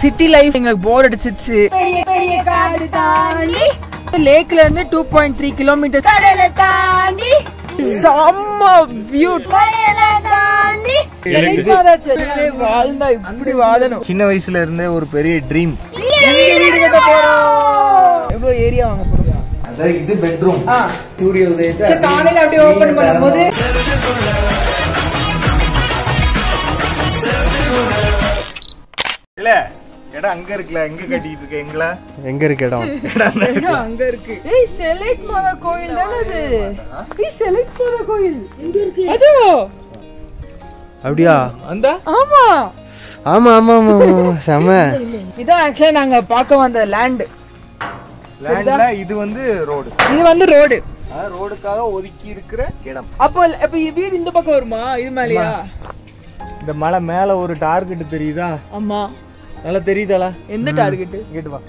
City life எங்களுக்கு போர் அடிச்சிருச்சு லேக்ல இருந்து டூ பாயிண்ட் த்ரீ கிலோமீட்டர் செம்ம வியூ வாழ்ந்தா இப்படி வாழணும் சின்ன வயசுல இருந்தே ஒரு பெரிய ட்ரீம் வீடு கட்ட போறோம் எவ்வளவு ஏரியா வாங்க போறோம் அதாவது இது பெட்ரூம் ஆ. சூரிய உதயத்தை சரி, காலையில அப்படியே ஓபன் பண்ணும்போது இல்ல இடம் அங்க இருக்குல்ல எங்க கட்டிட்டு இருக்க எங்களா எங்க இருக்கு இடம் இடம் அங்க இருக்கு ஏய் செலக்ட் மாதா கோயில் தானே அது ஏய் செலக்ட் மாதா கோயில் எங்க இருக்கு அதோ அப்படியா அந்த ஆமா ஆமா ஆமா ஆமா ஆமா செம இதான் ஆக்சுவலா நாங்க பார்க்க வந்த லேண்ட் லேண்ட்ல இது வந்து ரோடு இது வந்து ரோடு ரோடுக்காக ஒதுக்கி இருக்கிற இடம் அப்போ அப்ப இது வீடு இந்த பக்கம் வருமா இது மேலயா இந்த மலை மேல ஒரு டார்கெட் தெரியுதா ஆமா நல்லா தெரியுதாளா எந்த டார்கெட் கேட்டு வா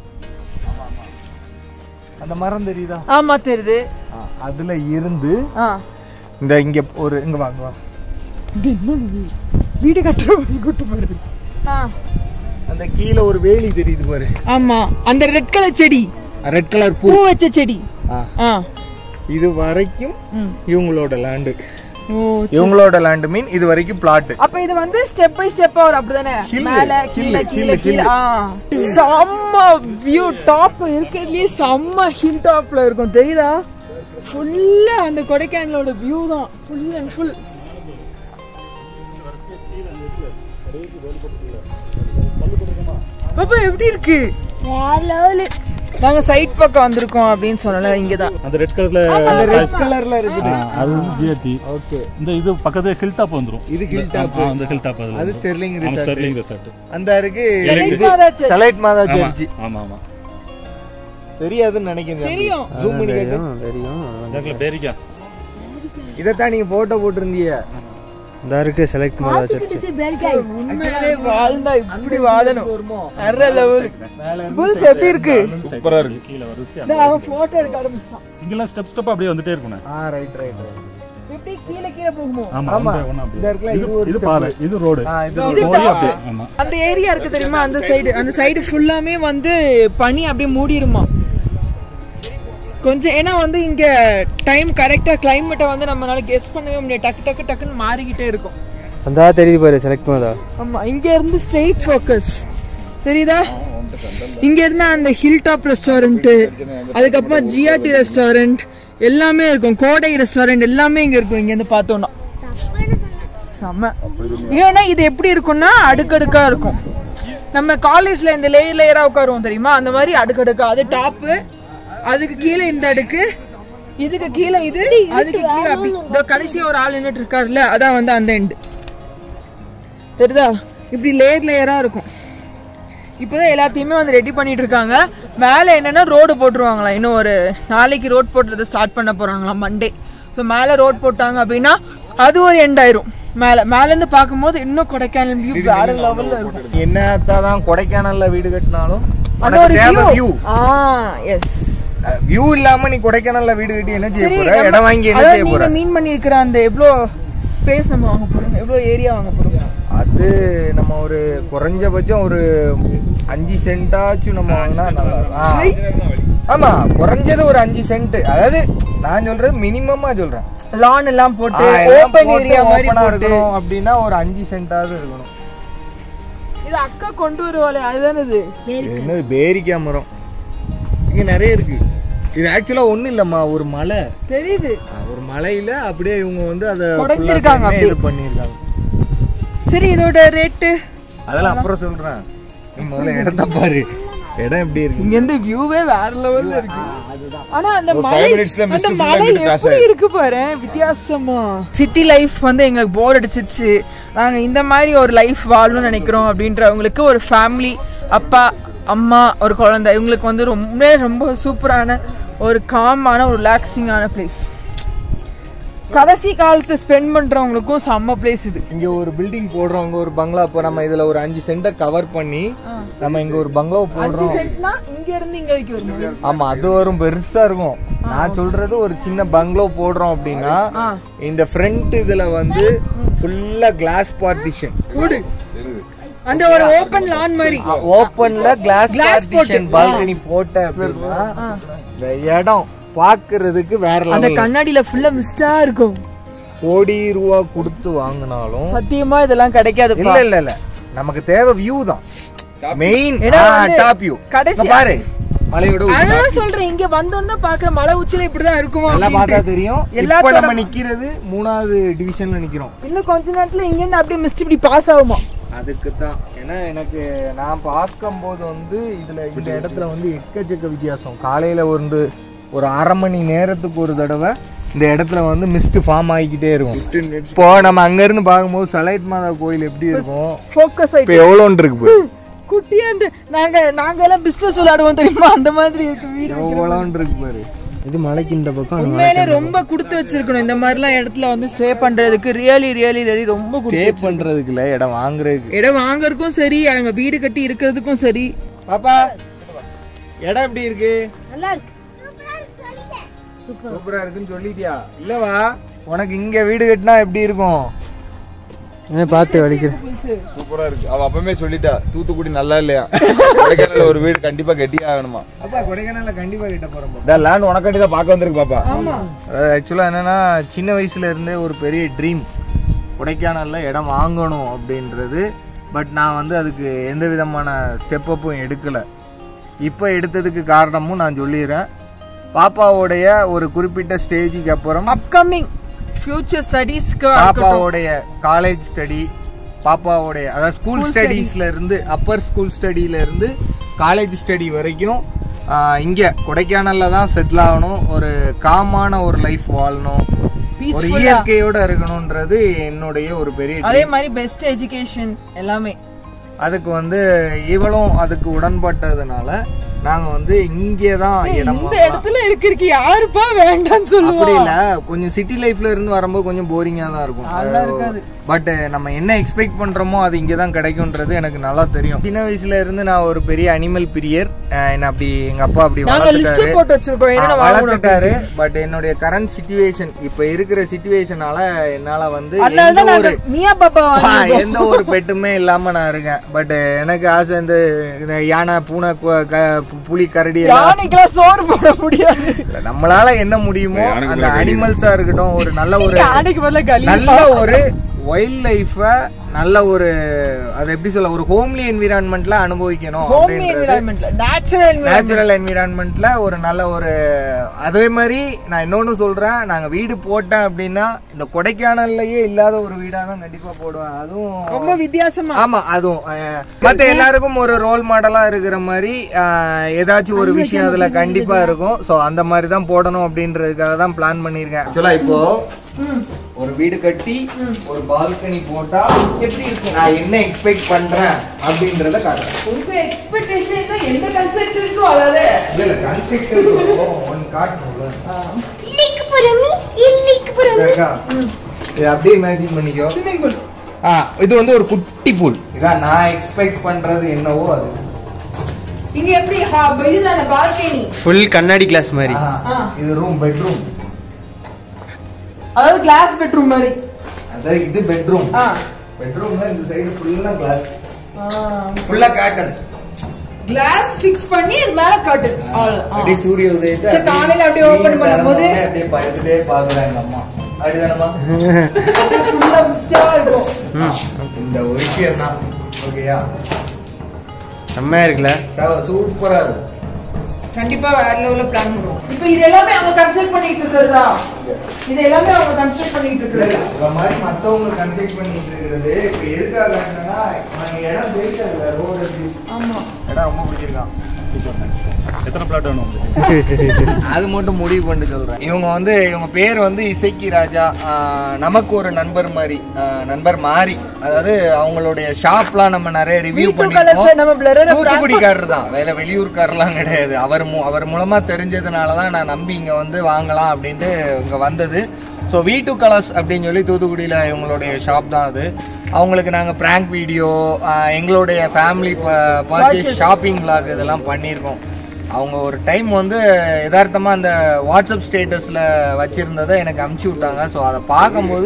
அந்த மரம் தெரியுதா ஆமா தெரியுது ஆ, அதுல இருந்து ஆ இந்த இங்க ஒரு இங்க வாங்க வா இது என்னது? வீடு கட்டுறவங்க கூட்டு போறது ஆ அந்த கீழே ஒரு வேலி தெரியுது பாரு ஆமா அந்த ரெட் கலர் செடி ரெட் கலர் பூ பூ வச்ச செடி ஆ, ஆ இது வரைக்கும் ம். இவங்களோட லேண்டு ஓ இவங்களோட லேண்டு மீன் இது வரைக்கும் பிளாட் அப்ப இது வந்து ஸ்டெப் பை ஸ்டெப்பா வரும் அப்படிதானே Hill, மேல hill, கீழ கீழ hill, கீழ ஆ செம்ம வியூ டாப் இருக்கிறதுலயே செம்ம ஹில் டாப்ல இருக்கும் தெரியுதா ஃபுல்லா அந்த கொடைக்கானலோட வியூ தான் ஃபுல் அண்ட் ஃபுல் பாப்பா எப்படி இருக்கு வேற லெவலு நாங்க சைட் பக்கம் வந்திருக்கோம் அப்படின்னு சொல்லல இங்கதான் அந்த ரெட் கலர்ல அந்த ரெட் கலர்ல இருக்குது அது வந்து ஜிஆர்டி ஓகே இந்த இது பக்கத்துல ஹில் டாப் வந்துரும் இது ஹில் டாப் ஆ, அந்த ஹில் டாப் அதுல அது ஸ்டெர்லிங் ஆமா ரிசார்ட் ஸ்டெர்லிங் ரெசார்ட் அந்த இருக்கு Select இது மாதா church. செலைட் மாதா ஆமா சர்ச் ஆமா ஆமா தெரியாதுன்னு நினைக்கிறேன் தெரியும். ஜூம் பண்ணி கேட்டு தெரியும் இந்த பேரிக்கா இதைத்தான் நீங்க போட்டோ போட்டிருந்தீங்க இந்த இருக்கு செலக்ட் மாதா சர்ச் உண்மையிலே வாழ்ந்தா இப்படி வாழணும் வேற லெவல் புல்ஸ் எப்படி இருக்கு சூப்பரா இருக்கு கீழே வரிசையா இந்த அவன் போட்டோ எடுக்க ஆரம்பிச்சான் இங்கெல்லாம் ஸ்டெப் ஸ்டெப் அப்படியே வந்துட்டே இருக்கும் ஆ ரைட் ரைட் ரைட் எப்படி கீழே கீழே போகுமோ ஆமா ஆமா. ஒண்ணு ஒண்ணு அப்படியே. இந்த இடத்துல இது இது ஒரு இது பாறை இது ரோடு ஆ இது இது போய் top. அப்படியே ஆமா அந்த ஏரியா இருக்கு தெரியுமா அந்த சைடு அந்த சைடு ஃபுல்லாமே வந்து பனி அப்படியே மூடிருமா கொஞ்சம் ஏன்னா வந்து இங்க டைம் கரெக்டா கிளைமேட்டை வந்து நம்மளால கெஸ் பண்ணவே முடியாது டக்கு டக்கு டக்குன்னு மாறிக்கிட்டே இருக்கும் அந்த தெரியுது பாரு செலக்ட் மாதா ஆமா இங்க இருந்து ஸ்ட்ரெயிட் ஃபோக்கஸ் தெரியுதா இங்க இருந்து அந்த ஹில் டாப் ரெஸ்டாரண்ட் அதுக்கப்புறம் ஜிஆர்டி ரெஸ்டாரண்ட் எல்லாமே இருக்கும் கோடை ரெஸ்டாரண்ட் எல்லாமே இங்க இருக்கும் இங்க இருந்து பார்த்தோம்னா செம்ம ஏன்னா இது எப்படி இருக்கும்னா அடுக்கடுக்கா இருக்கும் நம்ம காலேஜ்ல இந்த லேயர் லேயரா உட்காருவோம் தெரியுமா அந்த மாதிரி அடுக்கடுக்கா அது டாப்பு அதுக்கு கீழே இந்த அடுக்கு இதுக்கு கீழே இது அதுக்கு கீழே அப்படி இதோ கடைசியா ஒரு ஆள் நின்னுட்டு இருக்காருல்ல அதான் வந்து அந்த எண்டு தெரியுதா இப்படி லேயர் லேயரா இருக்கும் இப்போதான் எல்லாத்தையுமே வந்து ரெடி பண்ணிட்டு இருக்காங்க மேலே என்னன்னா ரோடு போட்டுருவாங்களாம் இன்னும் ஒரு நாளைக்கு ரோட் போட்டுறதை ஸ்டார்ட் பண்ண போறாங்களாம் மண்டே ஸோ மேலே ரோட் போட்டாங்க அப்படின்னா அது ஒரு எண்ட் ஆயிரும் மேலே மேலேருந்து பார்க்கும்போது இன்னும் கொடைக்கானல் வியூ வேற லெவல்ல இருக்கும் என்னத்தான் கொடைக்கானல்ல வீடு கட்டினாலும் அது ஒரு வியூ வியூ ஆ எஸ் வியூ இல்லாம நீ கொடைக்கானல்ல வீடு கட்டி என்ன செய்ய சரி போற நம்ம- இடம் வாங்கி என்ன அதாவது செய்ய போற நீங்க மீன் பண்ணிருக்கிற அந்த எவ்வளோ ஸ்பேஸ் நம்ம வாங்க போறோம் எவ்வளோ ஏரியா வாங்க போறோம் அது நம்ம ஒரு குறைஞ்சபட்சம் ஒரு அஞ்சு சென்டாச்சும் நம்ம வாங்கினா நல்லா இருக்கும். ஆ. ஆமா குறைஞ்சது ஒரு அஞ்சு சென்ட் அதாவது நான் சொல்றேன் மினிமமா சொல்றேன் லான் எல்லாம் போட்டு ஆ, எல்லாம் ஓப்பன் போட்டு ஏரியா மாதிரி open ஆ போட்டு இருக்கணும் அப்படின்னா ஒரு அஞ்சு சென்டாவது இருக்கணும் இது அக்கா கொண்டு வருவாளே அதுதானே இது என்னது பேரிக்கா மரம் இங்க நிறைய இருக்கு இது ஆக்சுவலா ஒண்ணு இல்லம்மா ஒரு மலை தெரியுது ஆ, ஒரு மலையில அப்படியே இவங்க வந்து அதை உடைச்சிருக்காங்க full ஆ அப்படியே. இது பண்ணிருக்காங்க சரி இதோட ரேட்டு அதெல்லாம் அப்புறம் சொல்றேன் நீ முதல்ல இடத்த பாரு இடம் எப்படி இருக்கு இங்க இருந்து வியூவே வேற லெவல்ல இருக்கு ஆனா அந்த மலை அந்த மலை எப்படி இருக்கு பாரு வித்தியாசமா சிட்டி லைஃப் வந்து எங்களுக்கு போர் அடிச்சிருச்சு நாங்க இந்த மாதிரி ஒரு லைஃப் வாழணும்னு நினைக்கிறோம் அப்படின்றவங்களுக்கு ஒரு ஃபேமிலி அப்பா அம்மா ஒரு குழந்தை இவங்களுக்கு வந்து ரொம்ப ரொம்ப சூப்பரான ஒரு காமான ஒரு ரிலாக்ஸிங்கான பிளேஸ் கடைசி காலத்தை ஸ்பெண்ட் பண்றவங்களுக்கும் செம்ம பிளேஸ் இது இங்க ஒரு பில்டிங் போடுறோம் அங்க ஒரு பங்களா இப்போ நம்ம இதுல ஒரு அஞ்சு சென்ட கவர் பண்ணி நம்ம இங்க ஒரு பங்களா போடுறோம் செட்னா இங்க இருந்து இங்க வரைக்கும் வருமா ஆமா அது வரும் பெருசா இருக்கும் நான் சொல்றது ஒரு சின்ன பங்களோ போடுறோம் அப்படின்னா ஆ. இந்த ஃப்ரண்ட் இதுல வந்து ஃபுல்லா கிளாஸ் பார்ட்டிஷன் கூடு அந்த ஒரு ஓபன் லான் மாதிரி ஓப்பன்ல கிளாஸ் Glass பார்ட்டிஷன் போட்டு. பால்கனி போட்ட அப்படின்னா இந்த இடம் பாக்குறதுக்கு வேற அந்த லெவல் கண்ணாடியில ஃபுல்லா மிஸ்டா இருக்கும் கோடி ரூபா கொடுத்து வாங்கினாலும் சத்தியமா இதெல்லாம் கிடைக்காது இல்ல இல்ல இல்ல நமக்கு தேவை வியூ தான் மெயின் ஏன்னா வந்து டாப் வியூ கடைசி- பாரு மலையோட உச்சி. அதான் சொல்றேன் இங்க வந்தோம்னா பாக்குற மலை உச்சில இப்படிதான் இருக்குமா நல்லா பார்த்தா அப்படின்ட்டு. தெரியும் இப்ப எல்லாத்தோட- நம்ம நிக்கிறது மூணாவது டிவிஷன்ல நிக்கிறோம் இன்னும் கொஞ்ச நேரத்துல இங்க இருந்து அப்படியே மிஸ்ட் இப்படி பாஸ் ஆகுமா அதுக்கு தான் ஏன்னா எனக்கு நான் பார்க்கும்போது வந்து இதுல இந்த இடத்துல வந்து எக்கச்சக்க வித்தியாசம் காலையில வந்து ஒரு அரை மணி நேரத்துக்கு ஒரு தடவை இந்த இடத்துல வந்து மிஸ்ட் ஃபார்ம் ஆகிக்கிட்டே இருக்கும் இப்போ நம்ம அங்க இருந்து பார்க்கும்போது சலைட் மாதா கோயில் எப்படி இருக்கும் ஃபோக்கஸ் இப்போ ஆயிட்டு எவ்வளோன்னு இருக்கு பாரு. குட்டியா இந்த நாங்க நாங்க எல்லாம் பிசினஸ் விளையாடுவோம் தெரியுமா அந்த மாதிரி இருக்கு வீடு எவ்வளோன்னு இருக்கு பாரு இது மலைக்கு இந்த பக்கம் அது உண்மையிலே ரொம்ப கொடுத்து வச்சிருக்கணும் இந்த மாதிரிலாம் இடத்துல வந்து ஸ்டே பண்றதுக்கு ரியலி ரியலி ரியலி ரொம்ப ஸ்டே கொடுத்து பண்றதுக்கு இல்ல இடம் வாங்குறதுக்கு இடம் வாங்குறதுக்கும் சரி அங்க வீடு கட்டி இருக்கிறதுக்கும் சரி பாப்பா இடம் எப்படி இருக்கு சூப்பரா இருக்குன்னு சொல்லிட்டியா இல்லவா உனக்கு இங்க வீடு கட்டினா எப்படி இருக்கும் என்ன பார்த்து வலிக்கிறேன் சூப்பரா இருக்கு அவ அப்பவே சொல்லிட்டா தூத்துக்குடி நல்லா இல்லையா கொடைக்கானல்ல ஒரு வீடு கண்டிப்பா கட்டி ஆகணுமா அப்பா கொடைக்கானல்ல கண்டிப்பா கிட்ட போறோம் லேண்ட் உனக்காண்டி தான் பார்க்க வந்திருக்கு பாப்பா ஆக்சுவலாக என்னன்னா சின்ன வயசுல இருந்தே ஒரு பெரிய ட்ரீம் கொடைக்கானல்ல இடம் வாங்கணும் அப்படின்றது பட் நான் வந்து அதுக்கு எந்த விதமான ஸ்டெப் அப்பும் எடுக்கல இப்போ எடுத்ததுக்கு காரணமும் நான் சொல்லிடுறேன் பாப்பாவோடைய ஒரு குறிப்பிட்ட ஸ்டேஜுக்கு அப்புறம் அப்கமிங் ஃபியூச்சர் ஸ்டடீஸ்க்கு பாப்பாவோடைய காலேஜ் ஸ்டடி பாப்பாவோடைய அதாவது ஸ்கூல் ஸ்டடீஸ்ல இருந்து அப்பர் ஸ்கூல் ஸ்டடியில இருந்து காலேஜ் ஸ்டடி வரைக்கும் ஆஹ், இங்க கொடைக்கானல்ல தான் செட்டில் ஆகணும் ஒரு காமான ஒரு லைஃப் வாழணும் ஒரு Peaceful-ஆ. இயற்கையோட இருக்கணும்ன்றது என்னுடைய ஒரு பெரிய அதே மாதிரி பெஸ்ட் எஜுகேஷன் எல்லாமே அதுக்கு வந்து இவளும் அதுக்கு உடன்பட்டதுனால நாங்க வந்து இங்கே தான் இடம் இந்த இடத்துல இருக்கிறதுக்கு யாருப்பா வேண்டாம்னு சொல்லுவா அப்படி இல்ல கொஞ்சம் சிட்டி லைஃப்ல இருந்து வரும்போது கொஞ்சம் போரிங்கா தான் இருக்கும் பட் நம்ம என்ன எக்ஸ்பெக்ட் பண்றோமோ அது இங்க தான் கிடைக்கும்ன்றது எனக்கு நல்லா தெரியும் சின்ன வயசுல இருந்து நான் ஒரு பெரிய அனிமல் பிரியர் என்ன அப்படி எங்க அப்பா அப்படி நாங்க லிஸ்ட் வளர்த்துட்டாரு போட்டு வச்சிருக்கோம் ஆ, என்ன வளர்த்துட்டாரு பட் என்னுடைய கரண்ட் சுச்சுவேஷன் இப்ப இருக்கிற சுச்சுவேஷனால என்னால வந்து அதனால எந்த தான் ஒரு நாங்க மியா பாப்பா ஆ, எந்த ஒரு பெட்டுமே இல்லாம நான் இருக்கேன் பட் எனக்கு ஆசை இந்த இந்த யானை பூனை கு- க- புலி கரடி எல்லாம் யானைக்கெல்லாம் சோறு போட முடியாது இல்ல, நம்மளால என்ன முடியுமோ அந்த அனிமல்ஸா இருக்கட்டும் ஒரு நல்ல ஒரு யானைக்கு பதிலா களி நல்ல ஒரு வைல்ட் லைஃப நல்ல ஒரு அது எப்படி சொல்ல ஒரு ஹோம்லி என்விரான்மெண்ட்ல அனுபவிக்கணும் ஹோமி அப்படின்றது என்விரான்மெண்ட்ல நேச்சுரல் என்விரான்மெண்ட் நேச்சுரல் என்விரான்மெண்ட்ல ஒரு நல்ல ஒரு அதே மாதிரி நான் இன்னொன்னு சொல்றேன் நாங்க வீடு போட்டேன் அப்படின்னா இந்த கொடைக்கானல்லையே இல்லாத ஒரு வீடா தான் கண்டிப்பா போடுவேன் அதுவும் ரொம்ப வித்தியாசமா ஆமா அதுவும் அஹ், மத்த எல்லாருக்கும் ஒரு ரோல் மாடலா இருக்கிற மாதிரி அஹ், ஏதாச்சும் ஒரு விஷயம் அதுல கண்டிப்பா இருக்கும் சோ அந்த மாதிரி தான் போடணும் அப்படின்றதுக்காக தான் பிளான் பண்ணிருக்கேன் ஆக்சுவலா இப்போ ஒரு வீடு கட்டி ஒரு பால்கனி போட்டா எப்படி இருக்கும் நான் என்ன எக்ஸ்பெக்ட் பண்றேன் அப்படின்றத காட்டுறேன் உங்க எக்ஸ்பெக்டேஷன் தான் எந்த கன்செப்ட் இருக்கோ அதாவது இல்ல இல்ல கன்செப்ட் ஒன் காட்டணும்ல அக்கா, இதை அப்படியே இமேஜின் பண்ணிக்கோ ஸ்விமிங் பூல் ஆ இது வந்து ஒரு குட்டி பூல் இதான் நான் எக்ஸ்பெக்ட் பண்றது என்னவோ அது இங்க எப்படி இதுதான பால்கனி ஃபுல் கண்ணாடி கிளாஸ் மாதிரி ஆ, இது ரூம் பெட்ரூம் அதாவது கிளாஸ் பெட்ரூம் மாதிரி அதாவது இது பெட்ரூம் ஆ பெட்ரூம்ல இந்த சைடு ஃபுல்லா கிளாஸ் ஃபுல்லா காட்டன் கிளாஸ் ஃபிக்ஸ் பண்ணி அது மேல காட்டு அப்படியே சூரிய உதயத்தை சரி, காலையில அப்படியே open பண்ணும்போது- அப்படியே படுத்துட்டே பாக்குறாங்க அம்மா அப்படிதானம்மா ஃபுல்லா மிஸ்டா இருக்கும் இந்த ஒரு விஷயம் தான் ஓகேயா செம்மையா இருக்குல்ல சூப்பரா இருக்கும் கண்டிப்பா வேற லெவல்ல பிளான் பண்ணுவோம் இப்போ இது எல்லாமே அவங்க கன்சல்ட் பண்ணிட்டு இருக்கிறதா இது எல்லாமே அவங்க கன்ஸ்ட்ரக்ட் பண்ணிட்டு இருக்கிறதா இந்த மாதிரி மத்தவங்க கன்செக்ட் பண்ணிட்டு இருக்கிறது இப்ப எதுக்காக என்னன்னா நாங்க இடம் தெரியாதுல ரோடு ஆமா இடம் ரொம்ப பிடிச்சிருக்கான் எத்தனை பிளாட் வேணும் உங்களுக்கு அது மட்டும் முடிவு பண்ணி சொல்றேன் இவங்க வந்து இவங்க பேர் வந்து இசைக்கி ராஜா ஆஹ் நமக்கு ஒரு நண்பர் மாதிரி ஆஹ் நண்பர் மாறி அதாவது அவங்களுடைய ஷாப்லாம் நம்ம நிறைய ரிவ்யூ வீட்டு கலர்ஸ் பண்ணிருக்கோம் நம்ம பிளரர் தூத்துக்குடிக்காரர் தான் வேற வெளியூர்காரர்லாம் கிடையாது அவர் மூ- அவர் மூலமா தெரிஞ்சதுனால தான் நான் நம்பி இங்க வந்து வாங்கலாம் அப்படின்ட்டு இங்க வந்தது ஸோ வி டூ கலர்ஸ் அப்படின்னு சொல்லி தூத்துக்குடியில் இவங்களுடைய ஷாப் தான் அது அவங்களுக்கு நாங்கள் ப்ராங்க் வீடியோ எங்களுடைய ஃபேமிலி பர்ச்சேஸ் ஷாப்பிங் vlog இதெல்லாம் பண்ணியிருக்கோம் அவங்க ஒரு டைம் வந்து யதார்த்தமாக அந்த வாட்ஸ்அப் ஸ்டேட்டஸில் வச்சுருந்ததை எனக்கு அமுச்சு விட்டாங்க ஸோ அதை பார்க்கும்போது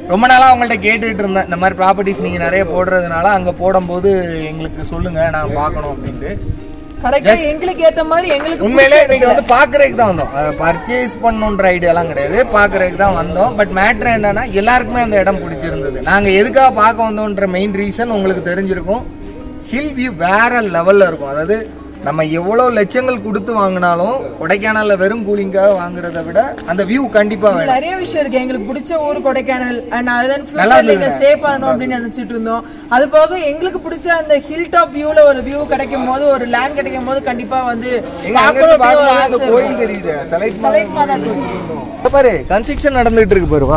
ரொம்ப நாளா அவங்கள்ட்ட கேட்டுட்டு இருந்தேன் இந்த மாதிரி ப்ராப்பர்ட்டிஸ் நீங்க நிறைய போடுறதுனால அங்க போடும்போது எங்களுக்கு சொல்லுங்க நான் பார்க்கணும் அப்படின்ட்டு கரெக்டா எங்களுக்கு ஏத்த மாதிரி எங்களுக்கு உண்மையிலே இன்னைக்கு வந்து பாக்குறதுக்கு தான் வந்தோம் பர்ச்சேஸ் பண்ணணுன்ற ஐடியாலாம் கிடையாது பாக்குறதுக்கு தான் வந்தோம் பட் மேட்ரு என்னன்னா எல்லாருக்குமே அந்த இடம் பிடிச்சிருந்தது நாங்க எதுக்காக பார்க்க வந்தோம்ன்ற மெயின் ரீசன் உங்களுக்கு தெரிஞ்சிருக்கும் ஹில் வியூ வேற லெவல்ல இருக்கும் அதாவது நம்ம எவ்வளவு லட்சங்கள் கொடுத்து வாங்கினாலும் கொடைக்கானல்ல வெறும் கூலிங்காக வாங்குறத விட அந்த வியூ கண்டிப்பா வேணும் நிறைய விஷயம் இருக்கு எங்களுக்கு பிடிச்ச ஊர் கொடைக்கானல் அண்ட் அதன் நல்லா ஃபியூச்சர்ல இங்க இருந்தது. ஸ்டே பண்ணணும் அப்படின்னு நினைச்சிட்டு இருந்தோம் அது போக எங்களுக்கு பிடிச்ச அந்த ஹில் டாப் வியூல ஒரு வியூ கிடைக்கும் போது ஒரு லேண்ட் கிடைக்கும் போது கண்டிப்பா வந்து எங்க அங்க பார்க்கணும் இருந்து அப்படின்னு ஒரு பார்க்கும்போது அந்த ஆசை கோயில் இருக்கும். தெரியுது சலைட் சலைட் மாதா கோயில். இங்க பாரு கன்ஸ்ட்ரக்ஷன் நடந்துட்டு இருக்கு பாரு வா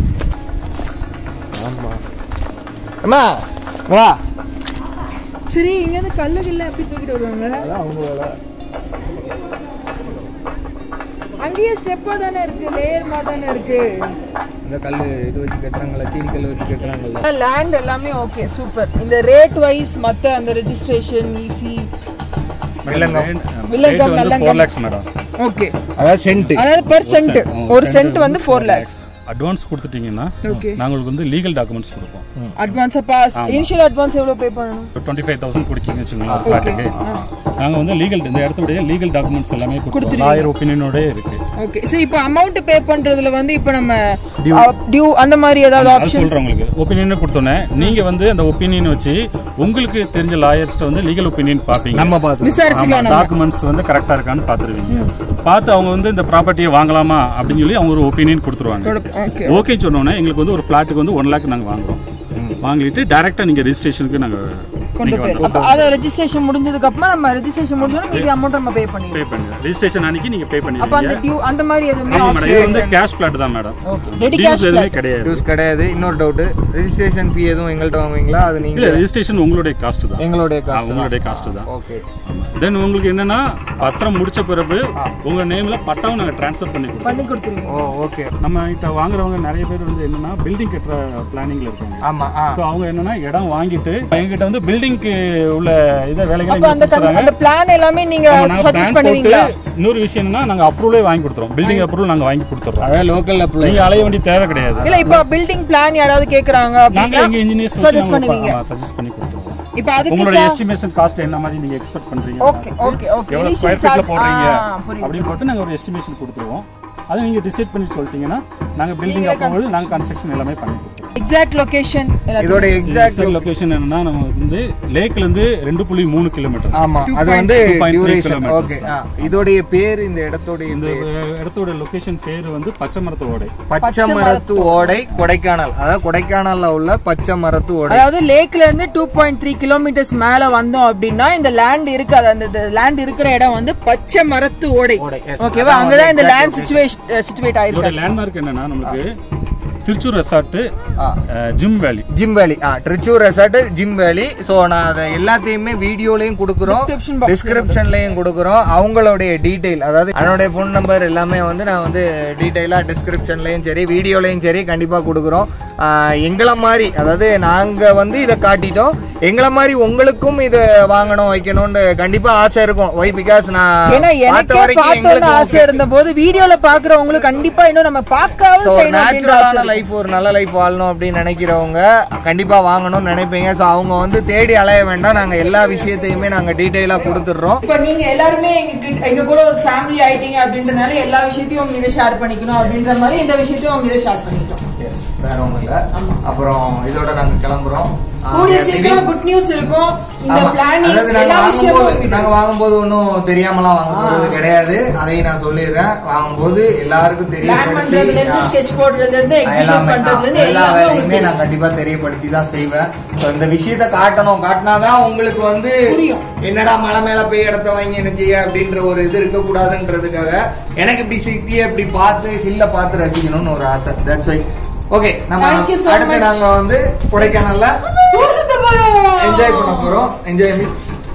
அம்மா வா சரி இங்க இருந்து கல்லு கில்ல எப்படி தூக்கிட்டு வருவாங்க அங்கேயே ஸ்டெப்பா தானே இருக்கு லேயர் மா தானே இருக்கு இந்த கல்லு இது வச்சு கட்டுறாங்கல்ல சீனி கல் வச்சு கட்டுறாங்கல்ல லேண்ட் எல்லாமே ஓகே சூப்பர் இந்த ரேட் வைஸ் மத்த அந்த ரெஜிஸ்ட்ரேஷன் ஈசி வில்லங்கம். வில்லங்கம், நல்லங்கம். ஃபோர் லேக்ஸ் மேடம் ஓகே அதாவது சென்ட் அதாவது பெர் சென்ட் ஒரு சென்ட் வந்து ஃபோர் லேக்ஸ் அட்வான்ஸ் கொடுத்துட்டீங்கன்னா Okay. நாங்களுக்கு வந்து லீகல் டாக்குமெண்ட்ஸ் கொடுப்போம் அட்வான்ஸ் பாஸ் இனிஷியல் அட்வான்ஸ் எவ்வளவு பே பண்ணணும் டுவெண்ட்டி ஃபைவ் தௌசண்ட் கொடுக்கீங்கன்னு வச்சுக்கோங்களேன் ஃபிளாட்டுக்கு நாங்கள் வந்து லீகல் இந்த இடத்துடைய லீகல் டாக்குமெண்ட்ஸ் எல்லாமே கொடுத்துருவோம் லாயர் ஒப்பீனியனோட இருக்கு ஓகே சோ இப்போ அமௌண்ட் பே பண்றதுல வந்து இப்போ நம்ம டியூ அந்த மாதிரி ஏதாவது அது ஆப்ஷன்ஸ் சொல்கிறேன் உங்களுக்கு ஒப்பீனியன் கொடுத்தோன்னே நீங்கள் வந்து அந்த ஒப்பீனியன் வச்சு உங்களுக்கு தெரிஞ்ச லாயர்ஸ்ட்ட வந்து லீகல் ஒப்பீனியன் பார்ப்பீங்க நம்ம பார்த்து விசாரிச்சுக்கலாம் நம்ம டாக்குமெண்ட்ஸ் வந்து கரெக்டாக இருக்கான்னு பார்த்துருவீங்க பார்த்து அவங்க வந்து இந்த ப்ராப்பர்ட்டியை வாங்கலாமா அப்படின்னு சொல்லி அவங்க ஒரு ஒப்பீனியன் கொடுத்துருவாங்க ஓகே ஓகே சொன்னோன்னே எங்களுக்கு வந்து ஒரு பிளாட்டுக்கு வந்து ஒன் லேக் நாங்கள் வாங்குறோம் வாங்கிட்டு டேரெக்டாக நீங்கள் ரெஜிஸ்ட்ரேஷனுக்கு நாங்கள் கொண்டு போயிரும் அப்ப அத ரெஜிஸ்ட்ரேஷன் முடிஞ்சதுக்கு அப்புறமா நம்ம ரெஜிஸ்ட்ரேஷன் முடிஞ்சோம் மீதி அமௌண்ட் நம்ம பே பண்ணிடுவோம் பே பண்ணுங்க ரெஜிஸ்ட்ரேஷன் அன்னைக்கு நீங்கள் பே அப்ப பண்ணிடுவீங்க அந்த டியூ அந்த மாதிரி எதுவுமே ஆமாம் மேடம் இது வந்து கேஷ் பிளாட் தான் மேடம் ரெடி டியூஸ் கேஷ் எதுவுமே கிடையாது டியூஸ் கிடையாது இன்னொரு டவுட் ரெஜிஸ்ட்ரேஷன் ஃபீ எதுவும் எங்கள்கிட்ட வாங்குவீங்களா அது இல்ல நீங்க ரெஜிஸ்ட்ரேஷன் உங்களுடைய காஸ்ட் தான் எங்களுடைய ஆ, காசு உங்களுடைய காஸ்ட் தான் ஓகே தென் உங்களுக்கு என்னன்னா பத்திரம் முடிச்ச பிறகு உங்க நேம்ல பட்டாவும் நாங்க ட்ரான்ஸ்ஃபர் பண்ணி கொடுப்போம் பண்ணி கொடுத்துருவோம் ஓ ஓகே நம்ம கிட்ட வாங்குறவங்க நிறைய பேர் வந்து என்னன்னா பில்டிங் கட்டுற பிளானிங்ல இருக்காங்க ஆமா ஆ ஸோ அவங்க என்னன்னா இடம் வாங்கிட்டு எங்ககிட்ட வந்து பில்டிங்க்கு உள்ள இதை வேலைகளை அப்ப அந்த கன்- அந்த பிளான் எல்லாமே நீங்க சஜஸ்ட் பண்ணுவீங்களா இன்னொரு விஷயம் என்னன்னா நாங்க அப்ரூவலே வாங்கி கொடுத்துறோம் பில்டிங் அப்ரூவல் நாங்க வாங்கி கொடுத்துறோம் அதாவது லோக்கல் அப்ளை நீங்க அலைய வேண்டிய தேவை கிடையாது இல்ல இப்ப பில்டிங் பிளான் யாராவது கேக்குறாங்க நாங்க அப்படின்னா எங்க இன்ஜினியர்ஸ் சஜஸ்ட் பண்ணுவீங்க சஜஸ்ட் பண்ணி கொடுத்துருவோம் இப்ப அதுக்கு உங்களோட எஸ்டிமேஷன் காஸ்ட் என்ன மாதிரி நீங்க எக்ஸ்பெக்ட் பண்றீங்க ஓகே ஓகே ஓகே எவ்வளவு இனிஷியல் ஸ்கொயர் ஃபீட்ல சார்ஜ் போடுறீங்க புரியுது அப்படின்னு போட்டு நாங்க ஒரு எஸ்டிமேஷன் கொடுத்துருவோம் அதை நீங்க டிசைட் பண்ணி சொல்லிட்டீங்கன்னா நாங்க பில்டிங் அப்போது நாங்க கன்ஸ்ட்ரக்ஷன் எல்லாமே பண்ணி கொடுத்துருவோம் எக்ஸாக்ட் லொகேஷன் இதோட எக்ஸாக்ட் எக்ஸாக்ட் லொகேஷன் என்னன்னா நம்ம வந்து லேக்ல இருந்து ரெண்டு புள்ளி மூணு கிலோமீட்டர் ஆமா அது வந்து 2.3 டியூரேஷன் kilometers. ஓகே இதோடைய பேர் இந்த இடத்தோடைய இந்த பேர் இடத்தோட லொகேஷன் பேர் வந்து பச்சை மரத்து ஓடை பச்சை மரத்து ஓடை கொடைக்கானல் அதாவது கொடைக்கானல்ல உள்ள பச்சை மரத்து ஓடை அதாவது லேக்ல இருந்து டூ பாயிண்ட் த்ரீ கிலோமீட்டர்ஸ் மேல வந்தோம் அப்படின்னா இந்த லேண்ட் இருக்கு அது அந்த லேண்ட் இருக்கிற இடம் வந்து பச்சை மரத்து ஓடை ஓடை, yes. ஓகேவா அதான் அங்கதான் இந்த வந்து லேண்ட் சிச்சுவேஷன் சிச்சுவேட் ஆயிருக்கு இதோட லேண்ட்மார்க் என்னன்னா நமக்கு திருச்சூர் ரெசார்ட் ஆ. ஜிம் வேலி ஜிம் வேலி ஆ Trichur resort gym valley so நான் அதை எல்லாத்தையுமே வீடியோலையும் கொடுக்குறோம் Description box ல டிஸ்கிரிப்ஷன்லையும் கொடுக்குறோம் அவங்களுடைய டீடைல் அதாவது என்னுடைய ஃபோன் நம்பர் எல்லாமே வந்து நான் வந்து டீட்டெயிலாக டிஸ்கிரிப்ஷன்லையும் சரி வீடியோலையும் சரி கண்டிப்பாக கொடுக்குறோம் ஆ, எங்களை மாதிரி அதாவது நாங்கள் வந்து இதை காட்டிட்டோம் எங்களை மாதிரி உங்களுக்கும் இதை வாங்கணும் வைக்கணும்னு கண்டிப்பாக ஆசை இருக்கும் ஒய் பிகாஸ் நான் ஏன்னா பார்த்த எனக்கே வரைக்கும் பார்த்தோம்னு எங்களுக்கு ஆசை இருந்த போது வீடியோல பாக்குறவங்களுக்கு கண்டிப்பா இன்னும் நம்ம பார்க்காம ஸோ செய்யணும் அப்படின்ற ஆசை நேச்சுரலான லைஃப் ஒரு நல்ல லைஃப் வாழணும் அப்படின்னு நினைக்கிறவங்க கண்டிப்பா வாங்கணும்னு நினைப்பீங்க ஸோ அவங்க வந்து தேடி அலைய வேண்டாம் நாங்க எல்லா விஷயத்தையுமே நாங்க டீட்டெயிலா கொடுத்துடுறோம் இப்ப நீங்க எல்லாருமே எங்க கிட்ட எங்க கூட ஒரு ஃபேமிலி ஆயிட்டீங்க அப்படின்றனால எல்லா விஷயத்தையும் உங்ககிட்ட ஷேர் பண்ணிக்கணும் அப்படின்ற மாதிரி இந்த விஷயத்தையும் உங்ககிட்ட ஷேர் பண்ணிக்கலாம் வேற ஒண்ணும் இல்ல அப்புறம் இதோட நாங்க கிளம்புறோம் ஆ, கூடிய என் சீக்கிரம் living- குட் நியூஸ் இருக்கும் இந்த ஆமா. பிளானிங் அதாவது நாங்க எல்லா வாங்கும்போது விஷயமும் நாங்க வாங்கும்போது ஒன்றும் தெரியாமலாம் வாங்க போறது கிடையாது அதையும் நான் சொல்லிடுறேன் வாங்கும்போது எல்லாருக்கும் பிளான் பண்றதுல இருந்து தெரியப்படுத்தி ஸ்கெட்ச் போடுறதுல இருந்து எக்ஸிக்யூட் எல்லாமே பண்றதுல இருந்து எல்லா எல்லாமே வேலையுமே உங்களுக்கு நான் கண்டிப்பா தெரியப்படுத்தி தான் செய்வேன் So, இந்த விஷயத்த காட்டணும் காட்டினாதான் உங்களுக்கு வந்து புரியும். என்னடா மலை மேல போய் இடத்த வாங்கி என்ன செய்ய அப்படின்ற ஒரு இது இருக்க கூடாதுன்றதுக்காக எனக்கு இப்படி சிட்டியை இப்படி பார்த்து ஹில்ல பார்த்து ரசிக்கணும்னு ஒரு ஆசை தட்ஸ் வை ஓகே நம்ம Thank you so அடுத்து much. நாங்க வந்து கொடைக்கானல்ல ஊர் சுத்த போறோம். என்ஜாய் பண்ண போறோம் என்ஜாய் மீன்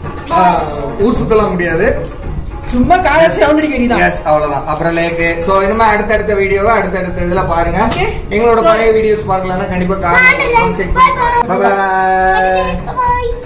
ஊர் சுத்தலாம் முடியாது சும்மா காரை சவுண்ட் அடிக்க வேண்டியதான் எஸ் அவ்வளவுதான் அப்புறம் லேக்கு சோ இனிமே அடுத்தடுத்த வீடியோவை அடுத்தடுத்த இதுல பாருங்க Okay. எங்களோட So- பழைய வீடியோஸ் பார்க்கலன்னா கண்டிப்பா காரணம் செக் பண்ணி பாய்